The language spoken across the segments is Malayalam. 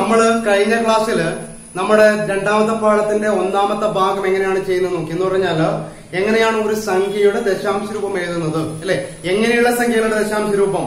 നമ്മൾ കഴിഞ്ഞ ക്ലാസ്സിൽ നമ്മുടെ രണ്ടാമത്തെ പാഠത്തിന്റെ ഒന്നാമത്തെ ഭാഗം എങ്ങനെയാണ് ചെയ്യുന്നത് നോക്കി എന്ന് പറഞ്ഞാൽ എങ്ങനെയാണ് ഒരു സംഖ്യയുടെ ദശാംശ രൂപം എഴുതുന്നത് അല്ലെ എങ്ങനെയുള്ള സംഖ്യകളുടെ ദശാംശ രൂപം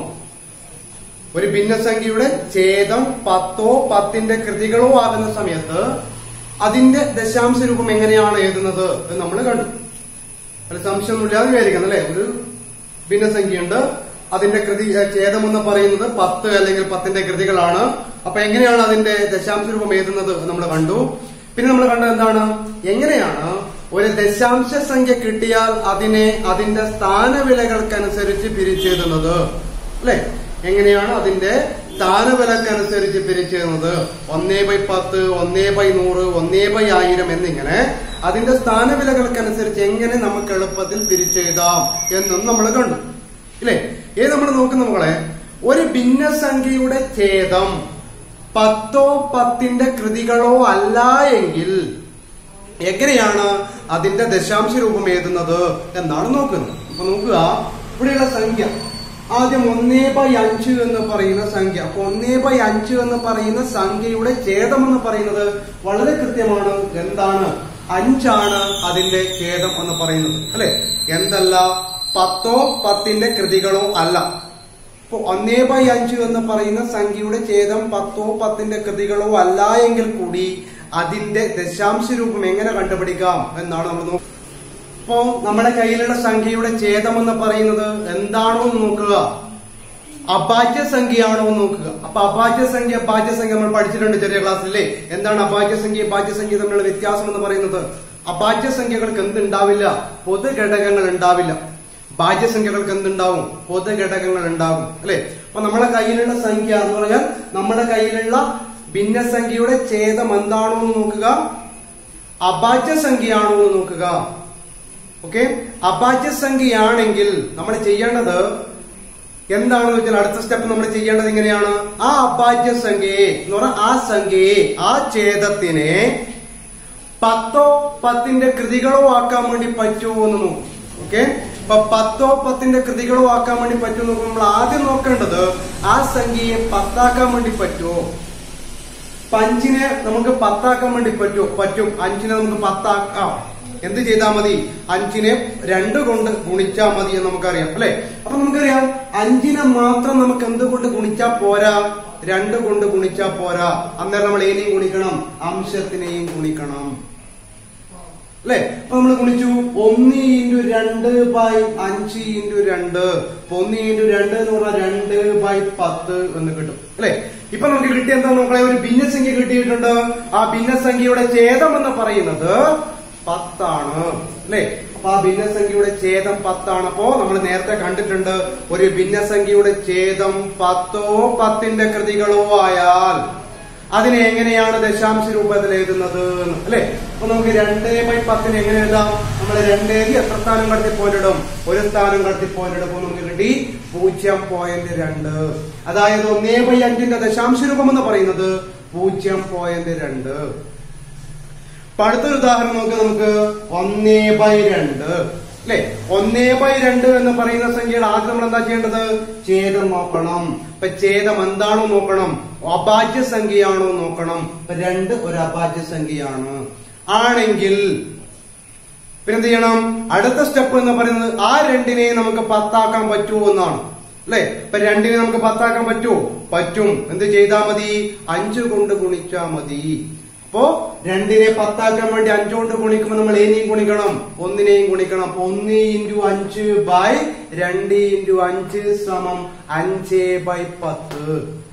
ഒരു ഭിന്നസംഖ്യയുടെ ഛേദം പത്തോ പത്തിന്റെ കൃതികളോ ആകുന്ന സമയത്ത് അതിന്റെ ദശാംശ രൂപം എങ്ങനെയാണ് എഴുതുന്നത് എന്ന് നമ്മൾ കണ്ടു അല്ല സംശയമൊന്നുമില്ലാതെ വിചാരിക്കണം അല്ലെ ഒരു ഭിന്നസംഖ്യയുണ്ട് അതിന്റെ കൃതി ഏ, ഛേദം എന്ന് പറയുന്നത് പത്ത് അല്ലെങ്കിൽ പത്തിന്റെ കൃതികളാണ് അപ്പൊ എങ്ങനെയാണ് അതിന്റെ ദശാംശ രൂപം എഴുതുന്നത് എന്ന് നമ്മൾ കണ്ടു പിന്നെ നമ്മൾ കണ്ടത് എന്താണ് എങ്ങനെയാണ് ഒരു ദശാംശ സംഖ്യ കിട്ടിയാൽ അതിനെ അതിന്റെ സ്ഥാനവിലകൾക്കനുസരിച്ച് പിരിച്ചെഴുതുന്നത് അല്ലെ എങ്ങനെയാണ് അതിന്റെ സ്ഥാനവിലക്കനുസരിച്ച് പിരിച്ചെഴുതുന്നത് ഒന്നേ ബൈ പത്ത് ഒന്നേ ബൈ നൂറ് ഒന്നേ ബൈ ആയിരം എന്നിങ്ങനെ അതിന്റെ സ്ഥാനവിലകൾക്കനുസരിച്ച് എങ്ങനെ നമുക്ക് എളുപ്പത്തിൽ പിരിച്ചെഴുതാം എന്നും നമ്മൾ കണ്ടു ഇല്ലേ ഇത് നമ്മൾ നോക്കുന്ന മക്കളെ ഒരു ഭിന്നസംഖ്യയുടെ ഛേദം പത്തോ പത്തിന്റെ കൃതികളോ അല്ല എങ്കിൽ എങ്ങനെയാണ് അതിന്റെ ദശാംശ രൂപം എഴുതുന്നത് എന്നാണ് നോക്കുന്നത് അപ്പൊ നോക്കുക ഇവിടെയുള്ള സംഖ്യ ആദ്യം ഒന്നേ ബൈ അഞ്ച് എന്ന് പറയുന്ന സംഖ്യ അപ്പൊ ഒന്നേ ബൈ അഞ്ച് എന്ന് പറയുന്ന സംഖ്യയുടെ ഛേദം എന്ന് പറയുന്നത് വളരെ കൃത്യമാണ് എന്താണ് അഞ്ചാണ് അതിന്റെ ഛേദം എന്ന് പറയുന്നത് അല്ലെ എന്തല്ല പത്തോ പത്തിന്റെ കൃതികളോ അല്ല ഇപ്പൊ ഒന്നേ ബൈ അഞ്ച് എന്ന് പറയുന്ന സംഖ്യയുടെ ഛേദം പത്തോ പത്തിന്റെ കൃതികളോ അല്ല എങ്കിൽ കൂടി അതിന്റെ ദശാംശ രൂപം എങ്ങനെ കണ്ടുപിടിക്കാം എന്നാണ് നമ്മൾ നോക്കുന്നത് ഇപ്പോ നമ്മുടെ കയ്യിലുള്ള സംഖ്യയുടെ ഛേദം എന്ന് പറയുന്നത് എന്താണോ എന്ന് നോക്കുക അഭാജ്യ സംഖ്യയാണോ എന്ന് നോക്കുക അപ്പൊ അഭാജ്യ സംഖ്യ അഭാജ്യ സംഖ്യ നമ്മൾ പഠിച്ചിട്ടുണ്ട് ചെറിയ ക്ലാസ്സിലേ എന്താണ് അഭാജ്യ സംഖ്യ ഭാജ്യ സംഖ്യ തമ്മിലുള്ള വ്യത്യാസം എന്ന് പറയുന്നത് അഭാജ്യ സംഖ്യകൾക്ക് എന്തുണ്ടാവില്ല പൊതു ഘടകങ്ങൾ ഉണ്ടാവില്ല ഭാജ്യസംഖ്യകൾക്ക് എന്തുണ്ടാവും പൊതു ഘടകങ്ങൾ ഉണ്ടാകും അല്ലെ അപ്പൊ നമ്മുടെ കയ്യിലുള്ള സംഖ്യ എന്ന് പറഞ്ഞാൽ നമ്മുടെ കയ്യിലുള്ള ഭിന്നസംഖ്യയുടെ ഛേദം എന്താണോ എന്ന് നോക്കുക അഭാജ്യ സംഖ്യയാണോ എന്ന് നോക്കുക ഓക്കെ അഭാജ്യ സംഖ്യയാണെങ്കിൽ നമ്മൾ ചെയ്യേണ്ടത് എന്താണെന്ന് വെച്ചാൽ അടുത്ത സ്റ്റെപ്പ് നമ്മൾ ചെയ്യേണ്ടത് ഇങ്ങനെയാണ് ആ അഭാജ്യ സംഖ്യയെ എന്ന് പറഞ്ഞാൽ ആ സംഖ്യയെ ആ ഛേദത്തിനെ പത്തോ പത്തിന്റെ കൃതികളോ ആക്കാൻ വേണ്ടി പറ്റുമോ എന്ന് നോക്കും ഓക്കെ അപ്പൊ പത്തോ പത്തിന്റെ കൃതികളോ ആക്കാൻ വേണ്ടി പറ്റുമോ എന്ന് നോക്കുമ്പോൾ നമ്മൾ ആദ്യം നോക്കേണ്ടത് ആ സംഖ്യയെ പത്താക്കാൻ വേണ്ടി പറ്റുമോ അപ്പൊ അഞ്ചിനെ നമുക്ക് പത്താക്കാൻ വേണ്ടി പറ്റുമോ പറ്റും അഞ്ചിനെ നമുക്ക് പത്താക്കാം എന്ത് ചെയ്താൽ മതി അഞ്ചിനെ രണ്ട് കൊണ്ട് ഗുണിച്ചാൽ മതി എന്ന് നമുക്കറിയാം അല്ലെ അപ്പൊ നമുക്കറിയാം അഞ്ചിനെ മാത്രം നമുക്ക് എന്തുകൊണ്ട് ഗുണിച്ചാൽ പോരാ രണ്ട് കൊണ്ട് ഗുണിച്ചാൽ പോരാ അന്നേരം നമ്മൾ ഏനെയും ഗുണിക്കണം അംശത്തിനെയും ഗുണിക്കണം അല്ലെ അപ്പൊ നമ്മൾ ഗുണിച്ചു ഒന്ന് ഇൻറ്റു രണ്ട് ബൈ അഞ്ച് ഇൻറ്റു രണ്ട് അപ്പൊ ഒന്ന് ഇൻറ്റു രണ്ട് എന്ന് പറഞ്ഞാൽ രണ്ട് ബൈ പത്ത് എന്ന് കിട്ടും അല്ലെ ഇപ്പൊ നമുക്ക് കിട്ടിയ എന്താ നോക്കളെ ഒരു ഭിന്നസംഖ്യ കിട്ടിയിട്ടുണ്ട് ആ ഭിന്നസംഖ്യയുടെ ഛേദം എന്ന് പറയുന്നത് പത്താണ് അല്ലെ അപ്പൊ ആ ഭിന്നസംഖ്യയുടെ ഛേദം പത്താണ് അപ്പോ നമ്മൾ നേരത്തെ കണ്ടിട്ടുണ്ട് ഒരു ഭിന്നസംഖ്യയുടെ ഛേദം പത്തോ പത്തിന്റെ കൃതികളോ ആയാൽ അതിനെ എങ്ങനെയാണ് ദശാംശ രൂപത്തിൽ എഴുതുന്നത് എന്ന് അല്ലെ അപ്പൊ നമുക്ക് രണ്ടേ ബൈ പത്തിന് എങ്ങനെ എഴുതാം നമ്മൾ രണ്ടേതി എത്ര സ്ഥാനം കടത്തി പോയിട്ടിടും ഒരു സ്ഥാനം കടത്തി പോയിട്ടിടും അപ്പൊ നമുക്ക് കിട്ടി പൂജ്യം പോയിന്റ് രണ്ട് അതായത് ഒന്നേ ബൈ അഞ്ചിന്റെ ദശാംശ രൂപം എന്ന് പറയുന്നത് പൂജ്യം പോയിന്റ് രണ്ട് അപ്പൊ അടുത്തൊരു ഉദാഹരണം നോക്കുക നമുക്ക് ഒന്നേ ബൈ രണ്ട് അല്ലെ ഒന്നേ ബൈ രണ്ട് എന്ന് പറയുന്ന സംഖ്യയുടെ ആദ്യം നമ്മൾ എന്താ ചെയ്യേണ്ടത് ഛേദം നോക്കണം ഇപ്പൊ ഛേദം എന്താണോ നോക്കണം അഭാജ്യ സംഖ്യയാണോ നോക്കണം ഇപ്പൊ രണ്ട് ഒരു അഭാജ്യ സംഖ്യയാണ് ആണെങ്കിൽ പിന്നെന്ത് ചെയ്യണം അടുത്ത സ്റ്റെപ്പ് എന്ന് പറയുന്നത് ആ രണ്ടിനെ നമുക്ക് പത്താക്കാൻ പറ്റുമോ എന്നാണ് അല്ലെ ഇപ്പൊ രണ്ടിനെ നമുക്ക് പത്താക്കാൻ പറ്റുമോ പറ്റും എന്ത് ചെയ്താൽ മതി അഞ്ച് കൊണ്ട് ഗുണിച്ചാ മതി അപ്പോ രണ്ടിനെ പത്താക്കാൻ വേണ്ടി അഞ്ചുകൊണ്ട് ഗുണിക്കുമ്പോൾ നമ്മൾ ഏനെയും ഗുണിക്കണം ഒന്നിനെയും ഗുണിക്കണം അപ്പൊ ഒന്ന് ഇൻറ്റു അഞ്ച് ബൈ രണ്ട് ഇൻറ്റു അഞ്ച് സമം അഞ്ച് ബൈ പത്ത്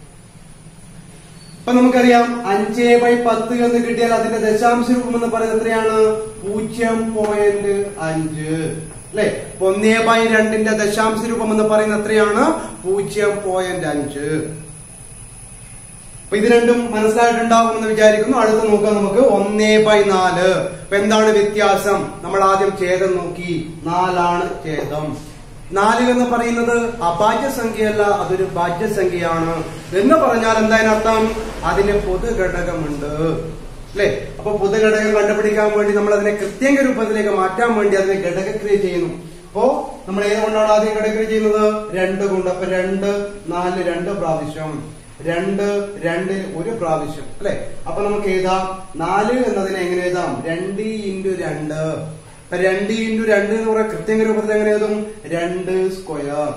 അപ്പൊ നമുക്കറിയാം അഞ്ച് ബൈ പത്ത് എന്ന് കിട്ടിയാൽ അതിന്റെ ദശാംശ രൂപം എന്ന് പറയുന്നത് എത്രയാണ് പൂജ്യം പോയിന്റ് അഞ്ച് അല്ലെ ഒന്നേ ബൈ രണ്ടിന്റെ ദശാംശ രൂപം എന്ന് പറയുന്നത് എത്രയാണ് പൂജ്യം പോയിന്റ് അഞ്ച് അപ്പൊ ഇത് രണ്ടും മനസ്സിലായിട്ടുണ്ടാവുമെന്ന് വിചാരിക്കുന്നു അടുത്ത് നോക്കാം നമുക്ക് ഒന്നേ ബൈ നാല് അപ്പൊ എന്താണ് വ്യത്യാസം നമ്മൾ ആദ്യം ഛേദം നോക്കി നാലാണ് ഛേദം നാല് എന്ന് പറയുന്നത് അഭാജ്യ സംഖ്യയല്ല അതൊരു ഭാജ്യസംഖ്യയാണ് എന്ന് പറഞ്ഞാൽ എന്താ അതിനർത്ഥം അതിന് പൊതുഘടകമുണ്ട് അല്ലെ അപ്പൊ പൊതുഘടകം കണ്ടുപിടിക്കാൻ വേണ്ടി നമ്മൾ അതിനെ കൃത്യങ്ക രൂപത്തിലേക്ക് മാറ്റാൻ വേണ്ടി അതിനെ ഘടകക്രിയ ചെയ്യുന്നു അപ്പോ നമ്മൾ ഏതുകൊണ്ടാണ് ആദ്യം ഘടകക്രിയ ചെയ്യുന്നത് രണ്ട് കൊണ്ട് അപ്പൊ രണ്ട് നാല് രണ്ട് പ്രാവശ്യം രണ്ട് രണ്ട് ഒരു പ്രാവശ്യം അല്ലെ അപ്പൊ നമുക്ക് എഴുതാം നാല് എന്നതിനെ എങ്ങനെ എഴുതാം രണ്ട് ഇൻറ്റു രണ്ട് അപ്പൊ രണ്ട് ഇൻറ്റു രണ്ട് എന്ന് പറയാം കൃത്യങ്ക രൂപത്തിൽ എങ്ങനെ എഴുതും രണ്ട് സ്ക്വയർ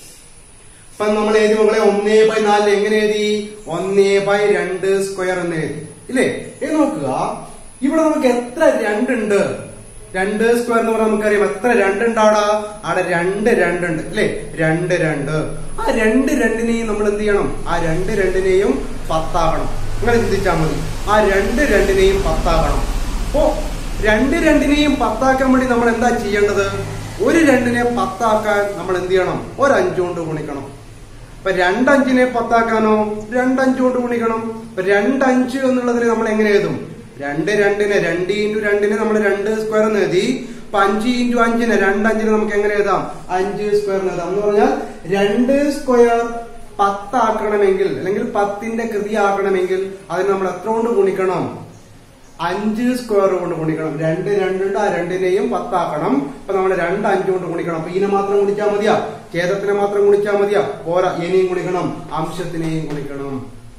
ഇപ്പൊ നമ്മൾ എഴുതി മക്കളെ ഒന്നേ ബൈ നാലിൽ എങ്ങനെ എഴുതി ഒന്നേ ബൈ രണ്ട് സ്ക്വയർ എന്ന് എഴുതി ഇല്ലേ ഇത് നോക്കുക ഇവിടെ നമുക്ക് എത്ര രണ്ടുണ്ട് രണ്ട് സ്ക്വയർ എന്ന് പറഞ്ഞാൽ നമുക്കറിയാം എത്ര രണ്ടുണ്ട് അവിടെ അവിടെ രണ്ട് രണ്ടുണ്ട് അല്ലേ രണ്ട് രണ്ട് ആ രണ്ട് രണ്ടിനെയും നമ്മൾ എന്ത് ചെയ്യണം ആ രണ്ട് രണ്ടിനെയും പത്താക്കണം അങ്ങനെ ചിന്തിച്ചാൽ മതി ആ രണ്ട് രണ്ടിനെയും പത്താക്കണം അപ്പോ രണ്ട് രണ്ടിനെയും പത്താക്കാൻ വേണ്ടി നമ്മൾ എന്താ ചെയ്യേണ്ടത് ഒരു രണ്ടിനെ പത്താക്കാൻ നമ്മൾ എന്ത് ചെയ്യണം ഒരു അഞ്ച് കൊണ്ട് ഗുണിക്കണം അപ്പൊ രണ്ടഞ്ചിനെ പത്താക്കാനോ രണ്ടഞ്ച് കൊണ്ട് ഗുണിക്കണം അപ്പൊ രണ്ടഞ്ച് എന്നുള്ളതിന് നമ്മൾ എങ്ങനെ എഴുതും രണ്ട് രണ്ടിന് രണ്ട് ഇൻറ്റു രണ്ടിന് നമ്മൾ രണ്ട് സ്ക്വയർ എന്ന് എഴുതി അപ്പൊ അഞ്ച് ഇൻറ്റു അഞ്ചിന് രണ്ടഞ്ചിന് നമുക്ക് എങ്ങനെ എഴുതാം അഞ്ച് സ്ക്വയർ എന്ന് എഴുതാം എന്ന് പറഞ്ഞാൽ രണ്ട് സ്ക്വയർ പത്താക്കണമെങ്കിൽ അല്ലെങ്കിൽ പത്തിന്റെ കൃതി ആക്കണമെങ്കിൽ അതിന് നമ്മൾ എത്ര കൊണ്ട് ഗുണിക്കണം അഞ്ച് സ്ക്വയർ കൊണ്ട് ഗുണിക്കണം രണ്ട് രണ്ടുണ്ട് ആ രണ്ടിനെയും പത്താക്കണം അപ്പൊ നമ്മൾ രണ്ട് അഞ്ച് കൊണ്ട് ഗുണിക്കണം അപ്പൊ ഇതിനെ മാത്രം ഗുണിച്ചാൽ മതിയാ ഛേദത്തിനെ മാത്രം ഗുണിച്ചാൽ മതിയാ പോരാ ഇനിയും ഗുണിക്കണം അംശത്തിനെയും ഗുണിക്കണം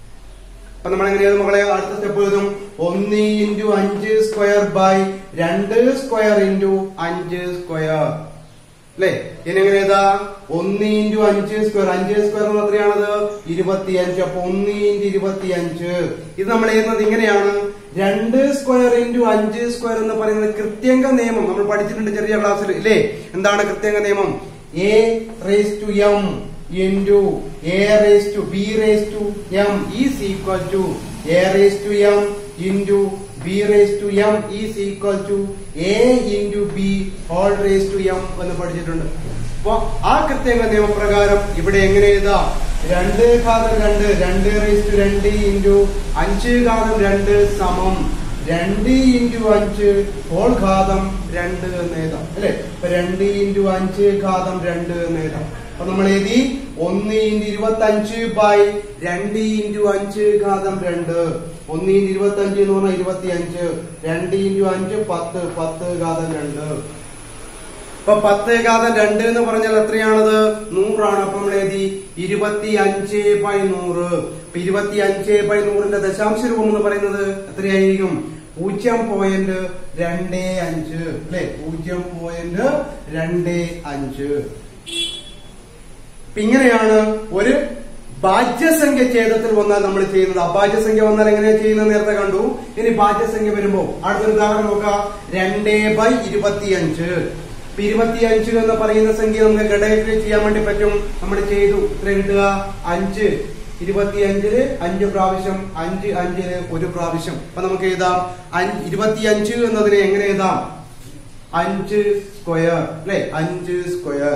അപ്പൊ നമ്മൾ എങ്ങനെയാണ് മകളെ അടുത്ത സ്റ്റെപ്പ് എഴുതും ഒന്ന് ഇൻറ്റു അഞ്ച് സ്ക്വയർ ബൈ രണ്ട് സ്ക്വയർ ഇൻറ്റു അഞ്ച് സ്ക്വയർ അല്ലെ ഇനി എങ്ങനെ എഴുതാ ഒന്ന് ഇൻറ്റു അഞ്ച് സ്ക്വയർ അഞ്ച് സ്ക്വയർ എന്ന് എത്രയാണത് ഇരുപത്തിയഞ്ച് അപ്പൊ ഒന്ന് ഇൻറ്റു ഇരുപത്തിയഞ്ച് ഇത് നമ്മൾ എഴുതുന്നത് ഇങ്ങനെയാണ് രണ്ട് സ്ക്വയർ ഇൻറ്റു അഞ്ച് സ്ക്വയർ എന്ന് പറയുന്നത് കൃത്യങ്ക നിയമം നമ്മൾ പഠിച്ചിട്ടുണ്ട് ചെറിയ ക്ലാസ്സിൽ ഇല്ലേ എന്താണ് കൃത്യങ്ക നിയമം A raise to M into A raise to B raise to M is equal to A raise to M into B raise to M is equal to A into B whole raise to M എന്ന് പഠിച്ചിട്ടുണ്ട് അപ്പൊ ആ കൃത്യങ്ക നിയമപ്രകാരം ഇവിടെ എങ്ങനെ എഴുതാം രണ്ട് ഘാതം രണ്ട് രണ്ട് റേസ് ടു രണ്ട് ഇൻറ്റു അഞ്ച് ഘാതം രണ്ട് സമം രണ്ട് ഇൻറ്റു അഞ്ച് ഹോൾ ഘാതം രണ്ട് എന്ന് എഴുതാം അല്ലെ അപ്പൊ രണ്ട് ഇൻറ്റു അഞ്ച് ഘാതം രണ്ട് എന്ന് എഴുതാം അപ്പൊ നമ്മൾ എഴുതി ഒന്ന് ഇൻറ്റു ഇരുപത്തി അഞ്ച് ബൈ രണ്ട് ഇൻറ്റു അഞ്ച് ഘാതം രണ്ട് ഒന്ന് ഇൻറ്റു ഇരുപത്തി അഞ്ച് എന്ന് പറഞ്ഞാൽ ഇരുപത്തി അഞ്ച് രണ്ട് ഇൻറ്റു അഞ്ച് പത്ത് പത്ത് ഘാതം രണ്ട് ഇപ്പൊ പത്ത് ഘാതം രണ്ട് എന്ന് പറഞ്ഞാൽ എത്രയാണത് നൂറാണ് അപ്പൊ നമ്മൾ എഴുതി ഇരുപത്തി അഞ്ച് ബൈ നൂറ് ഇപ്പൊ ഇരുപത്തി അഞ്ച് ബൈ നൂറിന്റെ ദശാംശ രൂപം എന്ന് പറയുന്നത് എത്രയായിരിക്കും പൂജ്യം പോയിന്റ് രണ്ട് അഞ്ച് അല്ലെ പൂജ്യം പോയിന്റ് രണ്ട് അഞ്ച് ഇപ്പൊ ഇങ്ങനെയാണ് ഒരു ഭാജ്യസംഖ്യ ഛേദത്തിൽ വന്നാൽ നമ്മൾ ചെയ്യുന്നത് അഭാജ്യസംഖ്യ വന്നാൽ എങ്ങനെയാ ചെയ്യുന്നത് നേരത്തെ കണ്ടു ഇനി ഭാജ്യസംഖ്യ വരുമ്പോ അടുത്തൊരു ഉദാഹരണം നോക്കാം രണ്ടേ ബൈ ഇരുപത്തിയഞ്ച് ഇപ്പൊ ഇരുപത്തിയഞ്ച് എന്ന് പറയുന്ന സംഖ്യ നമുക്ക് ഘടകത്തിൽ ചെയ്യാൻ വേണ്ടി പറ്റും നമ്മൾ ചെയ്തു എത്ര കിട്ടുക അഞ്ച് ഇരുപത്തിയഞ്ചില് അഞ്ച് പ്രാവശ്യം അഞ്ച് അഞ്ചില് ഒരു പ്രാവശ്യം അപ്പൊ നമുക്ക് എഴുതാം അഞ്ച് ഇരുപത്തിയഞ്ച് എന്നതിനെ എങ്ങനെ എഴുതാം അഞ്ച് സ്ക്വയർ അല്ലെ അഞ്ച് സ്ക്വയർ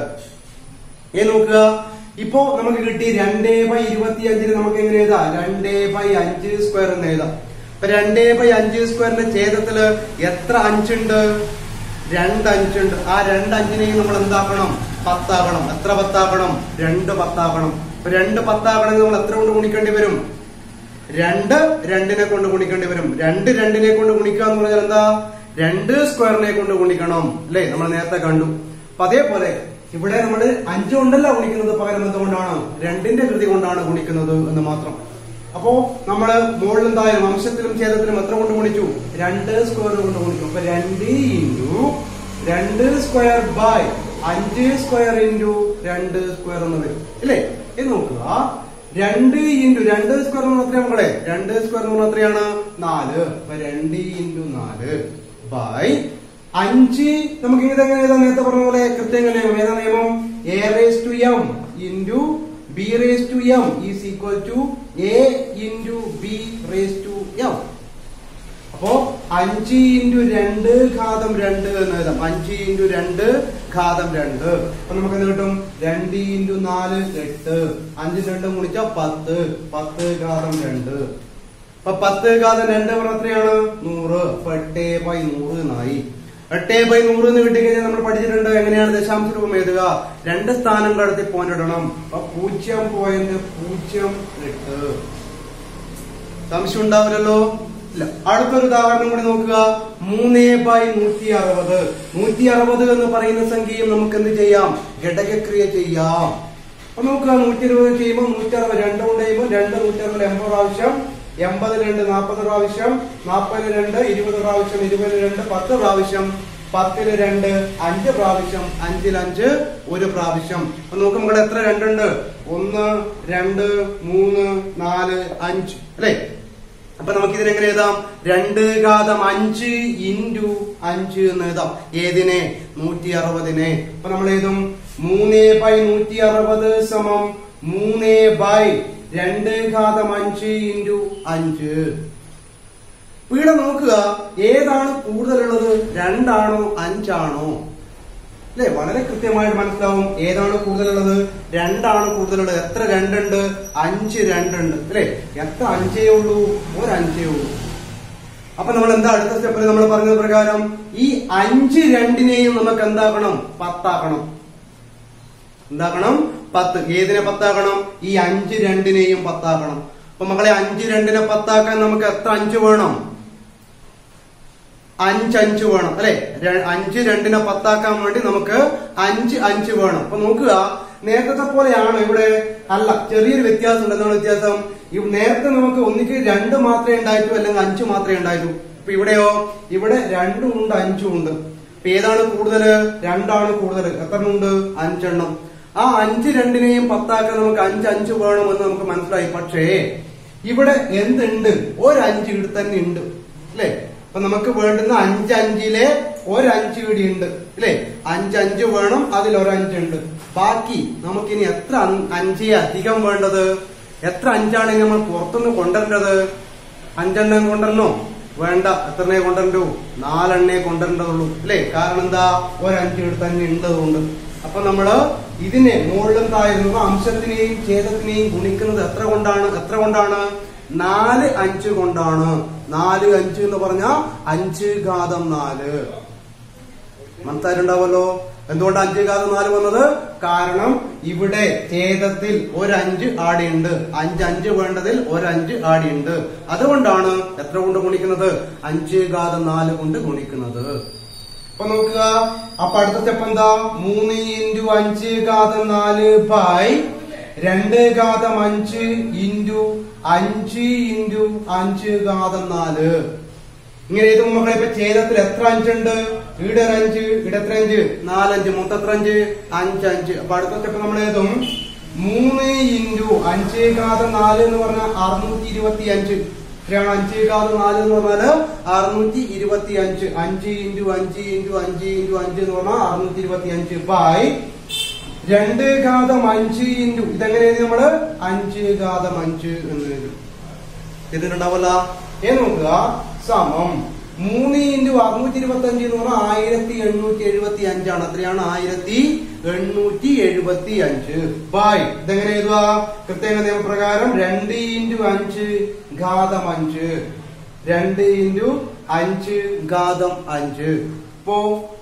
ഏ നോക്കുക ഇപ്പോ നമുക്ക് കിട്ടി രണ്ടേ ബൈ ഇരുപത്തി അഞ്ചിന് നമുക്ക് എങ്ങനെ എഴുതാം രണ്ടേ ബൈ അഞ്ച് സ്ക്വയർ എന്ന് എഴുതാം ഇപ്പൊ രണ്ടേ ബൈ അഞ്ച് സ്ക്വയറിന്റെ ഛേദത്തില് എത്ര അഞ്ചുണ്ട് രണ്ട് അഞ്ചുണ്ട് ആ രണ്ട് അഞ്ചിനെയും നമ്മൾ എന്താക്കണം പത്താക്കണം എത്ര പത്താക്കണം രണ്ട് പത്താക്കണം ഇപ്പൊ രണ്ട് പത്താക്കണമെങ്കിൽ നമ്മൾ എത്ര കൊണ്ട് ഗുണിക്കേണ്ടി വരും രണ്ട് രണ്ടിനെ കൊണ്ട് ഗുണിക്കേണ്ടി വരും രണ്ട് രണ്ടിനെ കൊണ്ട് ഗുണിക്കുക എന്ന് പറഞ്ഞാൽ എന്താ രണ്ട് സ്ക്വയറിനെ കൊണ്ട് ഗുണിക്കണം അല്ലേ നമ്മൾ നേരത്തെ കണ്ടു അപ്പൊ അതേപോലെ ഇവിടെ നമ്മൾ അഞ്ച് കൊണ്ടല്ല ഗുണിക്കുന്നത് പകരം എന്തുകൊണ്ടാണ് രണ്ടിന്റെ കൃതി കൊണ്ടാണ് ഗുണിക്കുന്നത് എന്ന് മാത്രം അപ്പോ നമ്മള് മുകളിൽ എന്തായാലും അംശത്തിലും ഛേദത്തിലും എത്ര കൊണ്ട് ഗുണിച്ചു രണ്ട് സ്ക്വയർ കൊണ്ട് ഗുണിച്ചു അപ്പൊ രണ്ട് ഇൻറ്റു രണ്ട് സ്ക്വയർ ബൈ അഞ്ച് സ്ക്വയർ ഇൻറ്റു രണ്ട് സ്ക്വയർ എന്ന് വരും ഇല്ലേ ഇത് നോക്കുക രണ്ട് ഇൻറ്റു രണ്ട് സ്ക്വയർ എന്ന് എത്രയാണ് മക്കളെ രണ്ട് സ്ക്വയർ എന്ന് പറഞ്ഞാൽ എത്രയാണ് നാല് അപ്പൊ രണ്ട് ഇൻറ്റു നാല് ബൈ അഞ്ച് നമുക്ക് ഇത് എങ്ങനെ എഴുതാം നേരത്തെ പറഞ്ഞ പോലെ കൃത്യം നിയമം ഏതാ നിയമം A raise to M into B raise to M is equal to A into B raise to m അപ്പോ അഞ്ച് ഇൻറ്റു രണ്ട് ഘാതം രണ്ട് എന്ന് എഴുതാം അഞ്ച് ഇൻറ്റു രണ്ട് ഘാതം രണ്ട് അപ്പൊ നമുക്ക് എന്ത് കിട്ടും രണ്ട് ഇൻറ്റു നാല് എട്ട് അഞ്ച് രണ്ട് ഗുണിച്ചാൽ പത്ത് പത്ത് ഘാതം രണ്ട് അപ്പൊ പത്ത് ഘാതം രണ്ട് പറഞ്ഞ എത്രയാണ് നൂറ് അപ്പൊ എട്ടേ ബൈ നൂറ് എന്നായി എട്ടേ ബൈ നൂറ് എന്ന് കിട്ടിക്കഴിഞ്ഞാൽ നമ്മൾ പഠിച്ചിട്ടുണ്ട് എങ്ങനെയാണ് ദശാംശ രൂപം എഴുതുക രണ്ട് സ്ഥാനം കടത്തി പോയിന്റ് ഇടണം അപ്പൊ പൂജ്യം പോയിന്റ് പൂജ്യം എട്ട് സംശയം ഉണ്ടാവില്ലല്ലോ ഇല്ല അടുത്തൊരു ഉദാഹരണം കൂടി നോക്കുക മൂന്നേ ബൈ നൂറ്റി അറുപത് നൂറ്റി അറുപത് എന്ന് പറയുന്ന സംഖ്യയും നമുക്ക് എന്ത് ചെയ്യാം ഘടകക്രിയ ചെയ്യാം അപ്പൊ നോക്കുക നൂറ്റി ഇരുപത് ചെയ്യുമ്പോൾ നൂറ്റി അറുപത് രണ്ട് കൊണ്ട് ചെയ്യുമ്പോൾ രണ്ട് നൂറ്റി അറുപത് എൺപത് പ്രാവശ്യം എൺപത് രണ്ട് നാൽപ്പത് പ്രാവശ്യം നാൽപ്പത് രണ്ട് ഇരുപത് പ്രാവശ്യം ഇരുപത് രണ്ട് പത്ത് പ്രാവശ്യം പത്തിന് രണ്ട് അഞ്ച് പ്രാവശ്യം അഞ്ചിൽ അഞ്ച് ഒരു പ്രാവശ്യം അപ്പൊ നോക്കും ഇവിടെ എത്ര രണ്ടുണ്ട് ഒന്ന് രണ്ട് മൂന്ന് നാല് അഞ്ച് അല്ലേ അപ്പൊ നമുക്ക് ഇതിനെ എങ്ങനെ എഴുതാം രണ്ട് ഘാതം അഞ്ച് ഇൻറ്റു അഞ്ച് എന്ന് എഴുതാം ഏതിനെ നൂറ്റി അറുപതിനെ അപ്പൊ നമ്മൾ എഴുതും മൂന്ന് ബൈ നൂറ്റി അറുപത് സമം മൂന്ന് ബൈ രണ്ട് ഘാതം അഞ്ച് ഇൻറ്റു അഞ്ച് അപ്പൊ ഇവിടെ നോക്കുക ഏതാണ് കൂടുതലുള്ളത് രണ്ടാണോ അഞ്ചാണോ അല്ലെ വളരെ കൃത്യമായിട്ട് മനസ്സിലാവും ഏതാണ് കൂടുതലുള്ളത് രണ്ടാണ് കൂടുതലുള്ളത് എത്ര രണ്ടുണ്ട് അഞ്ച് രണ്ടുണ്ട് അല്ലെ എത്ര അഞ്ചേ ഉള്ളൂ ഒരഞ്ചേ ഉള്ളൂ അപ്പൊ നമ്മൾ എന്താ അടുത്ത സ്റ്റെപ്പിൽ നമ്മൾ പറഞ്ഞത് പ്രകാരം ഈ അഞ്ച് രണ്ടിനെയും നമുക്ക് എന്താക്കണം പത്താക്കണം എന്താക്കണം പത്ത് ഏതിനെ പത്താക്കണം ഈ അഞ്ച് രണ്ടിനെയും പത്താക്കണം അപ്പൊ മക്കളെ അഞ്ച് രണ്ടിനെ പത്താക്കാൻ നമുക്ക് എത്ര അഞ്ച് വേണം അഞ്ച് അഞ്ച് വേണം അല്ലെ ര- അഞ്ച് രണ്ടിനെ പത്താക്കാൻ വേണ്ടി നമുക്ക് അഞ്ച് അഞ്ച് വേണം അപ്പൊ നോക്കുക നേരത്തെ പോലെയാണ് ഇവിടെ അല്ല ചെറിയൊരു വ്യത്യാസം ഉണ്ട് എന്താണ് വ്യത്യാസം ഈ നേരത്തെ നമുക്ക് ഒന്നിക്ക് രണ്ട് മാത്രമേ ഉണ്ടായിട്ടു അല്ലെങ്കിൽ അഞ്ച് മാത്രമേ ഉണ്ടായിട്ടു അപ്പൊ ഇവിടെയോ ഇവിടെ രണ്ടും ഉണ്ട് അഞ്ചും ഉണ്ട് അപ്പൊ ഏതാണ് കൂടുതൽ രണ്ടാണ് കൂടുതൽ എത്ര ഉണ്ട് അഞ്ചെണ്ണം ആ അഞ്ച് രണ്ടിനെയും പത്താക്കാൻ നമുക്ക് അഞ്ച് അഞ്ച് വേണമെന്ന് നമുക്ക് മനസ്സിലായി പക്ഷേ ഇവിടെ എന്തുണ്ട് ഒരഞ്ച് ഇവിടെ തന്നെ ഉണ്ട് അല്ലേ അപ്പൊ നമുക്ക് വേണ്ടുന്ന അഞ്ചഞ്ചിലെ ഒരഞ്ച് ഇവിടെ ഉണ്ട് അല്ലേ അഞ്ചഞ്ച് വേണം അതിൽ ഒരഞ്ചുണ്ട് ബാക്കി നമുക്കിനി എത്ര അൻ- അഞ്ചേ അധികം വേണ്ടത് എത്ര അഞ്ചാണ് ഇനി നമ്മൾ പുറത്തുനിന്ന് കൊണ്ടുവരേണ്ടത് അഞ്ചെണ്ണം കൊണ്ടുവരണോ വേണ്ട എത്രണ്ണേ കൊണ്ടുവരണ്ടു നാലെണ്ണേ കൊണ്ടുവരേണ്ടതുള്ളൂ അല്ലേ കാരണം എന്താ ഒരഞ്ച് ഇവിടെ തന്നെ ഉണ്ടതുകൊണ്ട് അപ്പൊ നമ്മള് ഇതിനെ മുകളിലും താഴ്ന്ന അംശത്തിനെയും ഛേദത്തിനെയും ഗുണിക്കുന്നത് എത്ര കൊണ്ടാണ് എത്ര കൊണ്ടാണ് നാല് അഞ്ച് കൊണ്ടാണ് നാല് അഞ്ച് എന്ന് പറഞ്ഞാൽ അഞ്ച് ഘാതം നാല് മനസ്സിലായിട്ടുണ്ടാവല്ലോ എന്തുകൊണ്ടാണ് അഞ്ച് ഘാതം നാല് വന്നത് കാരണം ഇവിടെ ഛേദത്തിൽ ഒരഞ്ച് ആടിയുണ്ട് അഞ്ച് അഞ്ച് വേണ്ടതിൽ ഒരഞ്ച് ആടിയുണ്ട് അതുകൊണ്ടാണ് എത്ര കൊണ്ട് ഗുണിക്കുന്നത് അഞ്ച് ഘാതം നാല് കൊണ്ട് ഗുണിക്കുന്നത് അപ്പൊ നോക്കുക അപ്പൊ അടുത്ത സ്റ്റെപ്പ് എന്താ മൂന്ന് ഇൻറ്റു അഞ്ച് ഘാതം നാല് ബൈ രണ്ട് ഘാതം അഞ്ച് ഇൻറ്റു അഞ്ച് ഇൻറ്റു അഞ്ച് ഘാതം നാല് ഇങ്ങനെ എഴുതുമ്പോ മക്കളെ ഇപ്പൊ ഛേദത്തിൽ എത്ര അഞ്ചുണ്ട് ഇവിടെ ഒരു അഞ്ച് ഇവിടെ എത്ര അഞ്ച് നാലഞ്ച് മൊത്തം എത്ര അഞ്ച് അഞ്ച് അഞ്ച് അപ്പൊ അടുത്ത സ്റ്റെപ്പ് നമ്മൾ എഴുതും മൂന്ന് ഇൻറ്റു അഞ്ച് ഘാതം നാല് എന്ന് പറഞ്ഞാൽ അറുന്നൂറ്റി ഇരുപത്തി അഞ്ച് എത്രയാണ് അഞ്ച് ഘാതം നാല് എന്ന് പറഞ്ഞാല് അറുന്നൂറ്റി ഇരുപത്തി അഞ്ച് അഞ്ച് ഇൻറ്റു അഞ്ച് ഇൻറ്റു അഞ്ച് ഇൻറ്റു അഞ്ച് എന്ന് പറഞ്ഞാൽ അറുന്നൂറ്റി ഇരുപത്തി അഞ്ച് ബൈ രണ്ട് ഘാതം അഞ്ച് ഇൻറ്റു ഇതെങ്ങനെ എഴുതി നമ്മള് അഞ്ച് ഘാതം അഞ്ച് എന്ന് എഴുതും ഇതിലുണ്ടാവല്ല ഏ നോക്കുക സമം മൂന്ന് ഇൻറ്റു അറുന്നൂറ്റി ഇരുപത്തി അഞ്ച് എന്ന് പറഞ്ഞാൽ ആയിരത്തി എണ്ണൂറ്റി എഴുപത്തി അഞ്ചാണ് അത്രയാണ് ആയിരത്തി എണ്ണൂറ്റി എഴുപത്തി അഞ്ച് ബൈ ഇതെങ്ങനെ എഴുതുക കൃത്യക നിയമപ്രകാരം രണ്ട് ഇൻറ്റു അഞ്ച് ഘാതം അഞ്ച് രണ്ട് ഇൻറ്റു അഞ്ച് ഘാതം അഞ്ച് ഇപ്പോ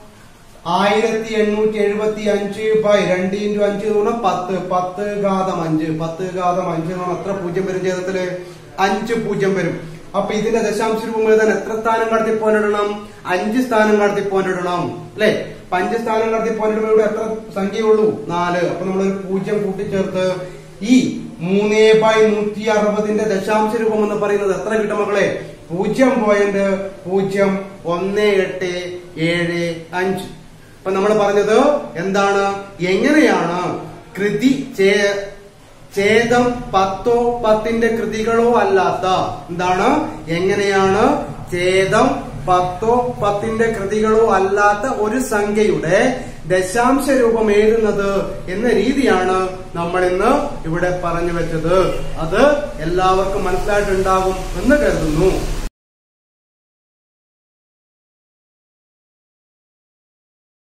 ആയിരത്തി എണ്ണൂറ്റി എഴുപത്തി അഞ്ച് ബൈ രണ്ട് ഇൻറ്റു അഞ്ച് എന്ന് പറഞ്ഞാൽ പത്ത് പത്ത് ഘാതം അഞ്ച് പത്ത് ഘാതം അഞ്ച് എന്ന് പറഞ്ഞാൽ എത്ര പൂജ്യം വരും ഛേദത്തില് അഞ്ച് പൂജ്യം വരും അപ്പൊ ഇതിന്റെ ദശാംശ രൂപം എഴുതാൻ എത്ര സ്ഥാനം കടത്തി പോയിട്ടിടണം അഞ്ച് സ്ഥാനം കടത്തി പോയിട്ടിടണം അല്ലെ അപ്പൊ അഞ്ച് സ്ഥാനം കടത്തി പോയിട്ടിടുമ്പോൾ ഇവിടെ എത്ര സംഖ്യയുള്ളൂ നാല് അപ്പൊ നമ്മളൊരു പൂജ്യം കൂട്ടിച്ചേർത്ത് ഈ മൂന്നേ ബൈ നൂറ്റി അറുപതിന്റെ ദശാംശ രൂപം എന്ന് പറയുന്നത് എത്ര കിട്ടും മക്കളെ പൂജ്യം പോയിന്റ് പൂജ്യം ഒന്ന് എട്ട് ഏഴ് അഞ്ച് അപ്പൊ നമ്മൾ പറഞ്ഞത് എന്താണ് എങ്ങനെയാണ് കൃതി ചേ- ഛേദം പത്തോ പത്തിന്റെ കൃതികളോ അല്ലാത്ത എന്താണ് എങ്ങനെയാണ് ഛേദം പത്തോ പത്തിന്റെ കൃതികളോ അല്ലാത്ത ഒരു സംഖ്യയുടെ ദശാംശ രൂപം എഴുതുന്നത് എന്ന രീതിയാണ് നമ്മൾ ഇന്ന് ഇവിടെ പറഞ്ഞു വെച്ചത് അത് എല്ലാവർക്കും മനസ്സിലായിട്ടുണ്ടാകും എന്ന് കരുതുന്നു